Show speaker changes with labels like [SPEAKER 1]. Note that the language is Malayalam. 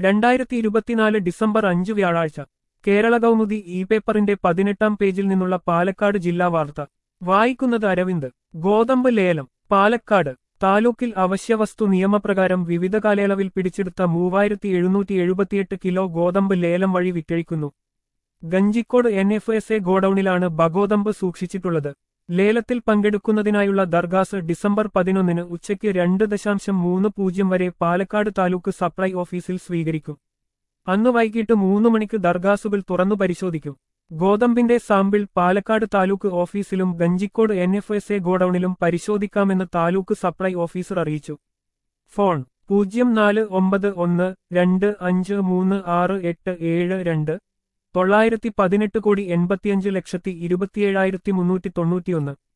[SPEAKER 1] രണ്ടായിരത്തി ഇരുപത്തിനാല് ഡിസംബർ അഞ്ച് വ്യാഴാഴ്ച കേരള കൗമുദി ഇ പേപ്പറിന്റെ പതിനെട്ടാം പേജിൽ നിന്നുള്ള പാലക്കാട് ജില്ലാ വാർത്ത വായിക്കുന്നത് അരവിന്ദ് ഗോതമ്പ് ലേലം പാലക്കാട് താലൂക്കിൽ അവശ്യവസ്തു നിയമപ്രകാരം വിവിധ കാലയളവിൽ പിടിച്ചെടുത്ത മൂവായിരത്തി എഴുന്നൂറ്റി എഴുപത്തിയെട്ട് കിലോ ഗോതമ്പ് ലേലം വഴി വിറ്റഴിക്കുന്നു Kanjikode N F S A ഗോഡൌണിലാണ് ബഗോതമ്പ് സൂക്ഷിച്ചിട്ടുള്ളത് ലേലത്തിൽ പങ്കെടുക്കുന്നതിനായുള്ള ദർഗാസ് ഡിസംബർ പതിനൊന്നിന് ഉച്ചയ്ക്ക് രണ്ട് ദശാംശം മൂന്ന് പൂജ്യം വരെ പാലക്കാട് താലൂക്ക് സപ്ലൈ ഓഫീസിൽ സ്വീകരിക്കും അന്ന് വൈകിട്ട് മൂന്ന് മണിക്ക് ദർഗാസുകൾ തുറന്നു പരിശോധിക്കും ഗോതമ്പിന്റെ സാമ്പിൾ പാലക്കാട് താലൂക്ക് ഓഫീസിലും Kanjikode N F S A ഗോഡൌണിലും പരിശോധിക്കാമെന്ന് താലൂക്ക് സപ്ലൈ ഓഫീസർ അറിയിച്ചു ഫോൺ പൂജ്യം നാല് ഒമ്പത് ഒന്ന് രണ്ട് അഞ്ച് മൂന്ന് ആറ് എട്ട് ഏഴ് രണ്ട് തൊള്ളായിരത്തി പതിനെട്ട് കോടി എൺപത്തിയഞ്ച് ലക്ഷത്തി ഇരുപത്തിയേഴായിരത്തി മുന്നൂറ്റി തൊണ്ണൂറ്റിയൊന്ന്